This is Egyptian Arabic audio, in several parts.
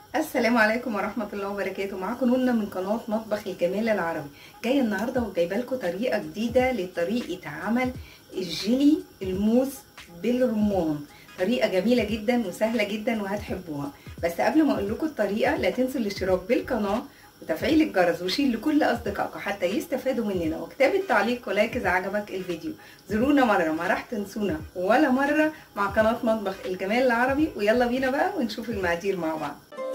السلام عليكم ورحمة الله وبركاته معاكم نونا من قناة مطبخ الجمال العربي جاية النهاردة وجايبة لكم طريقة جديدة لطريقة عمل الجيلي الموز بالرمان طريقة جميلة جدا وسهلة جدا وهتحبوها بس قبل ما اقول لكم الطريقة لا تنسوا الاشتراك بالقناة وتفعيل الجرس وشير لكل اصدقائكم حتى يستفادوا مننا وكتابة تعليق ولايك اذا عجبك الفيديو زورونا مرة ما راح تنسونا ولا مرة مع قناة مطبخ الجمال العربي ويلا بينا بقى ونشوف المقادير مع بعض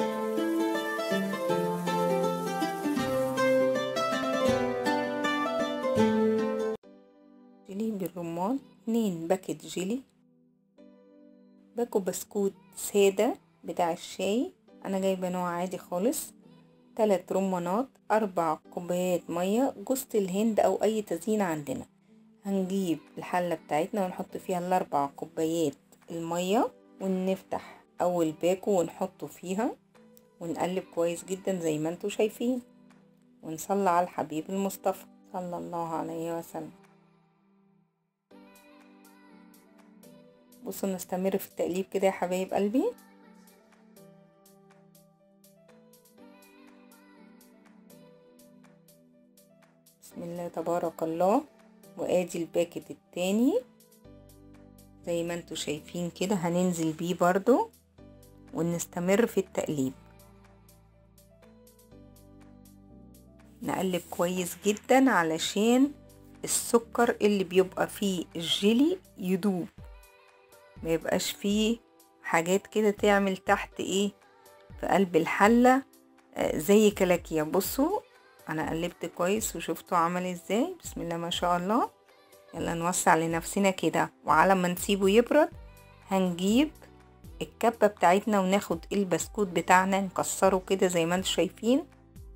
جيلي بالرمان اتنين باكت جيلي باكو بسكوت سادة بتاع الشاي انا جايبه نوع عادي خالص تلات رمانات اربع كوبايات ميه جوز الهند او اي تزيين عندنا هنجيب الحله بتاعتنا ونحط فيها الاربع كوبايات الميه ونفتح اول باكو ونحطه فيها ونقلب كويس جدا زي ما انتوا شايفين ونصلي على الحبيب المصطفى صلى الله عليه وسلم بصوا نستمر في التقليب كده يا حبايب قلبي بسم الله تبارك الله وادي الباكت التاني زي ما انتوا شايفين كده هننزل بيه برضو ونستمر في التقليب نقلب كويس جدا علشان السكر اللي بيبقى فيه الجيلي يدوب ما يبقاش فيه حاجات كده تعمل تحت ايه في قلب الحلة آه زي كلاكية بصوا انا قلبت كويس وشفتوا عمل ازاي بسم الله ما شاء الله يلا نوسع لنفسنا كده وعلى ما نسيبه يبرد هنجيب الكبة بتاعتنا وناخد البسكوت بتاعنا نكسره كده زي ما انتم شايفين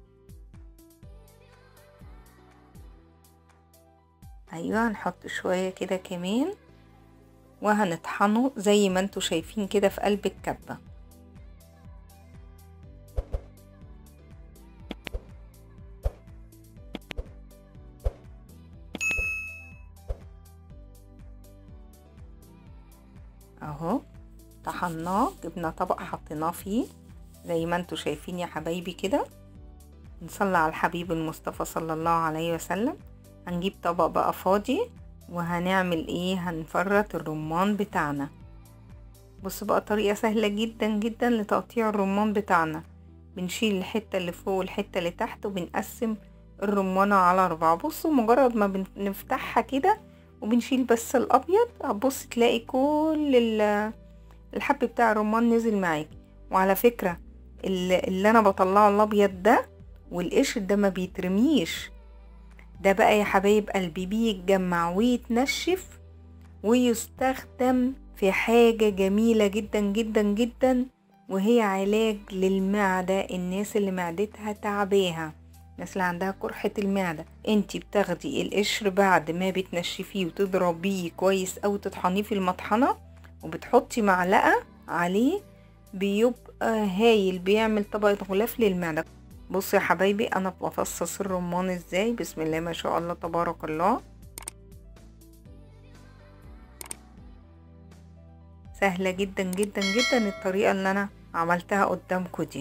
ايوه هنحط شوية كده كمان وهنطحنه زي ما انتوا شايفين كده في قلب الكبة اهو طحناه جبنا طبق حطيناه فيه زي ما انتوا شايفين يا حبايبي كده نصلي على الحبيب المصطفى صلى الله عليه وسلم هنجيب طبق بقى فاضي وهنعمل ايه هنفرط الرمان بتاعنا بصوا بقى طريقة سهلة جدا جدا لتقطيع الرمان بتاعنا بنشيل الحتة اللي فوق والحتة اللي تحت وبنقسم الرمانة على أربعة بصوا مجرد ما بنفتحها كده وبنشيل بس الأبيض هتبص تلاقي كل الحب بتاع الرمان نزل معاكي وعلى فكرة اللي أنا بطلعه الأبيض ده والقشر ده ما بيترميش ده بقى يا حبايب قلبي بيتجمع ويتنشف ويستخدم في حاجة جميلة جدا جدا جدا وهي علاج للمعدة الناس اللي معدتها تعباها الناس اللي عندها قرحة المعدة انتي بتاخدي القشر بعد ما بتنشفيه وتضربيه كويس او تطحنيه في المطحنة وبتحطي معلقة عليه بيبقى هايل بيعمل طبقة غلاف للمعدة بصوا يا حبايبي انا بفصص الرمان ازاي بسم الله ما شاء الله تبارك الله سهلة جدا جدا جدا الطريقة اللي انا عملتها قدامكم دي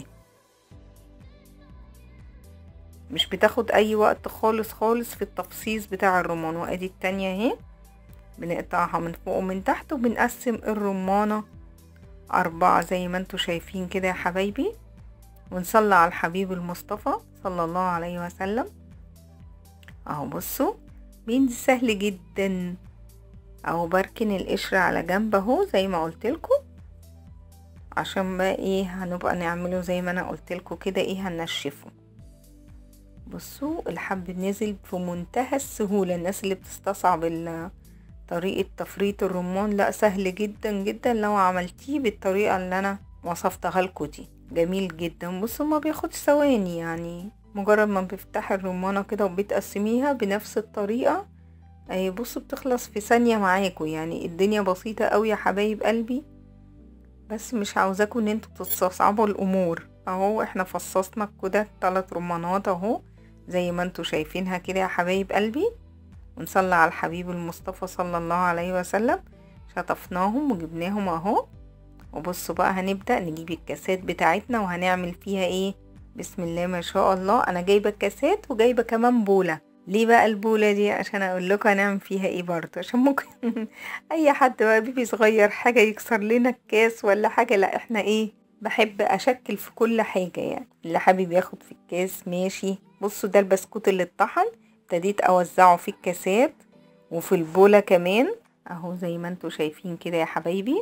مش بتاخد اي وقت خالص خالص في التفصيص بتاع الرمان وادي التانية اهي بنقطعها من فوق ومن تحت وبنقسم الرمانة اربعة زي ما انتوا شايفين كده يا حبايبي ونصلي على الحبيب المصطفى صلى الله عليه وسلم اهو بصوا بينزل سهل جدا اهو بركن القشر على جنب اهو زي ما قلت لكم عشان بقى ايه هنبقى نعمله زي ما انا قلت لكم كده ايه هنشفه بصوا الحب نزل في منتهى السهوله الناس اللي بتستصعب طريقه تفريط الرمان لا سهل جدا جدا لو عملتيه بالطريقه اللي انا وصفتها لكم دي جميل جدا بصوا ما بياخدش ثواني يعني مجرد ما بتفتحي الرمانة كده وبتقسميها بنفس الطريقة اهي بصوا بتخلص في ثانية معاكم يعني الدنيا بسيطة قوي يا حبايب قلبي بس مش عاوزاكم ان انتوا تستصعبوا الامور اهو احنا فصصنا كده تلات رمانات اهو زي ما انتوا شايفينها كده يا حبايب قلبي ونصلي على الحبيب المصطفى صلى الله عليه وسلم شطفناهم وجبناهم اهو وبصوا بقى هنبدأ نجيب الكاسات بتاعتنا وهنعمل فيها ايه بسم الله ما شاء الله انا جايبة الكاسات وجايبة كمان بولة ليه بقى البولة دي عشان اقول لكم هنعمل فيها ايه برضه عشان ممكن اي حد بقى بيبي صغير حاجة يكسر لنا الكاس ولا حاجة لا احنا ايه بحب اشكل في كل حاجة يعني اللي حابب ياخد في الكاس ماشي بصوا ده البسكوت اللي اتطحن ابتديت اوزعه في الكاسات وفي البولة كمان اهو زي ما انتوا شايفين كده يا حبايبي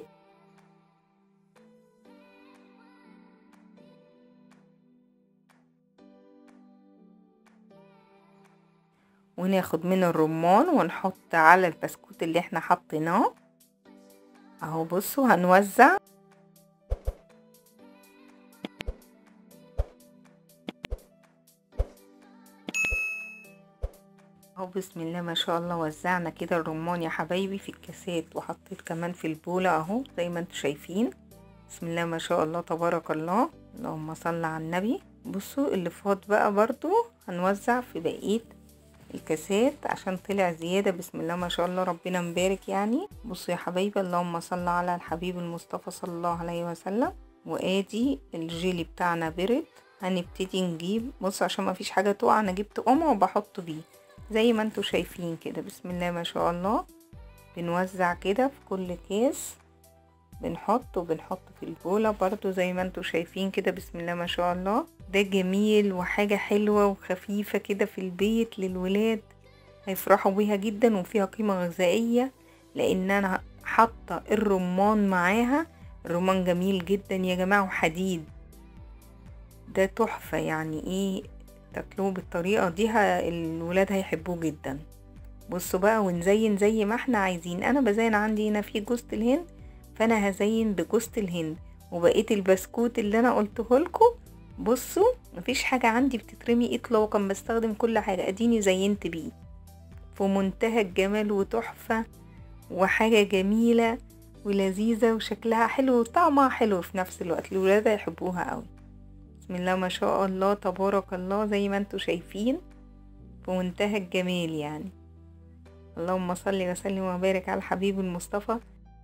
وناخد من الرمان ونحط على البسكوت اللي احنا حطيناه اهو بصوا هنوزع اهو بسم الله ما شاء الله وزعنا كده الرمان يا حبايبي في الكاسات وحطيت كمان في البولة اهو زي ما انتوا شايفين بسم الله ما شاء الله تبارك الله اللهم صل على النبي بصوا اللي فاض بقى برضو هنوزع في بقية الكاسات عشان طلع زيادة بسم الله ما شاء الله ربنا مبارك يعني بصوا يا حبايبي اللهم صل على الحبيب المصطفى صلى الله عليه وسلم وادي الجيلي بتاعنا برد هنبتدي نجيب بص عشان ما فيش حاجة تقع انا جبت قمع وبحط بيه زي ما انتوا شايفين كده بسم الله ما شاء الله بنوزع كده في كل كاس بنحط وبنحط في البولة برضو زي ما انتوا شايفين كده بسم الله ما شاء الله ده جميل وحاجة حلوة وخفيفة كده في البيت للولاد هيفرحوا بيها جدا وفيها قيمة غذائية لان انا حاطة الرمان معاها الرمان جميل جدا يا جماعة وحديد ده تحفة يعني ايه تاكلوه بالطريقة دي الولاد هيحبوه جدا بصوا بقى ونزين زي ما احنا عايزين انا بزين عندي هنا في جوزة الهند فانا هزين بجوزة الهند وبقيت البسكوت اللي انا قلته لكم بصوا مفيش حاجة عندي بتترمي اطلاقا بستخدم كل حاجة اديني زينت بيه في منتهى الجمال وتحفة وحاجة جميلة ولذيذة وشكلها حلو وطعمها حلو في نفس الوقت الولاد هيحبوها قوي بسم الله ما شاء الله تبارك الله زي ما انتوا شايفين في منتهى الجمال يعني اللهم صل وسلم وبارك على الحبيب المصطفى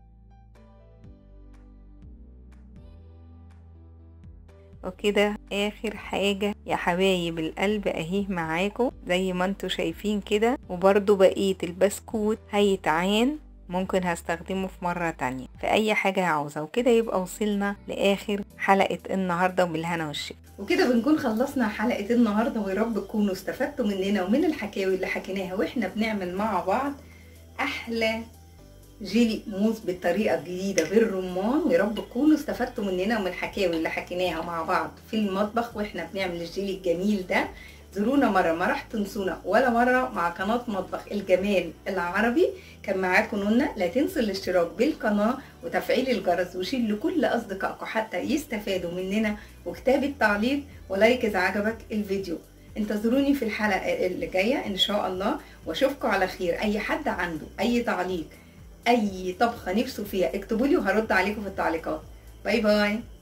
وكده اخر حاجة يا حبايب القلب اهيه معاكم زي ما انتوا شايفين كده وبرضو بقية البسكوت هيتعان ممكن هستخدمه في مرة تانية في اي حاجة عاوزة وكده يبقى وصلنا لاخر حلقة النهاردة وبالهنا والشفا وكده بنكون خلصنا حلقة النهاردة ويا رب تكونوا استفدتوا مننا ومن الحكاوي اللي حكيناها واحنا بنعمل مع بعض احلى جيلي موز بالطريقة الجديدة بالرمان ويا رب تكونوا استفدتوا مننا ومن الحكاوي اللي حكيناها مع بعض في المطبخ واحنا بنعمل الجيلي الجميل ده زورونا مرة ما راح تنسونا ولا مرة مع قناة مطبخ الجمال العربي كان معاكم نونا لا تنسوا الاشتراك بالقناة وتفعيل الجرس وشيل لكل أصدقائكم حتى يستفادوا مننا وكتابة تعليق ولايك إذا عجبك الفيديو انتظروني في الحلقة اللي جاية إن شاء الله واشوفكم على خير أي حد عنده أي تعليق اي طبخه نفسه فيها اكتبوا لي وهرد عليكم في التعليقات باي باي